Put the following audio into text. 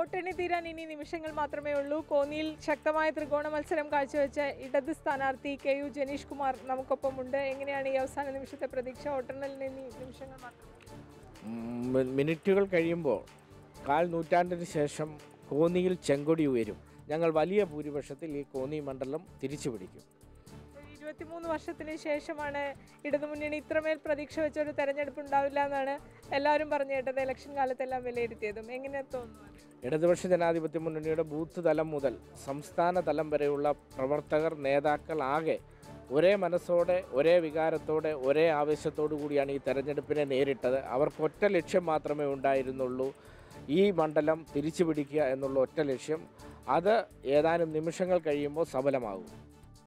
വോട്ടെണ്ണി തീരാൻ ഇനി നിമിഷങ്ങൾ മാത്രമേ ഉള്ളൂ കോന്നിയിൽ ശക്തമായ ത്രികോണ മത്സരം കാഴ്ചവെച്ച ഇടത് സ്ഥാനാർത്ഥി കെ യു ജനീഷ് കുമാർ നമുക്കൊപ്പമുണ്ട് എങ്ങനെയാണ് ഈ അവസാന നിമിഷത്തെ പ്രതീക്ഷ വോട്ടെണ്ണലിന് ഇനി നിമിഷങ്ങൾ മാത്രമേ മി- മിനിറ്റുകൾ കഴിയുമ്പോൾ കാൽ നൂറ്റാണ്ടിന് ശേഷം കോന്നിയിൽ ചെങ്കൊടി ഉയരും ഞങ്ങൾ വലിയ ഭൂരിപക്ഷത്തിൽ ഈ കോന്നി മണ്ഡലം തിരിച്ചു പിടിക്കും ഒരു ഇരുപത്തിമൂന്ന് വർഷത്തിന് ശേഷമാണ് ഇടതുമുന്നണി ഇത്രമേൽ പ്രതീക്ഷ വെച്ച ഒരു തെരഞ്ഞെടുപ്പ് ഉണ്ടാവില്ല എന്നാണ് എല്ലാവരും പറഞ്ഞു കേട്ടത് ഇലക്ഷൻ കാലത്തെല്ലാം വിലയിരുത്തിയതും എങ്ങനെ തോന്നുന്നു ഇടതുപക്ഷ ജനാധിപത്യ മുന്നണിയുടെ ബൂത്ത് തലം മുതൽ സംസ്ഥാന തലം വരെയുള്ള പ്രവർത്തകർ നേതാക്കൾ ആകെ ഒരേ മനസ്സോടെ ഒരേ വികാരത്തോടെ ഒരേ ആവേശത്തോടു കൂടിയാണ് ഈ തെരഞ്ഞെടുപ്പിനെ നേരിട്ടത് അവർക്ക് ഒറ്റ ലക്ഷ്യം മാത്രമേ ഉണ്ടായിരുന്നുള്ളൂ ഈ മണ്ഡലം തിരിച്ചു പിടിക്കുക എന്നുള്ള ഒറ്റ ലക്ഷ്യം അത് ഏതാനും നിമിഷങ്ങൾ കഴിയുമ്പോൾ സഫലമാകും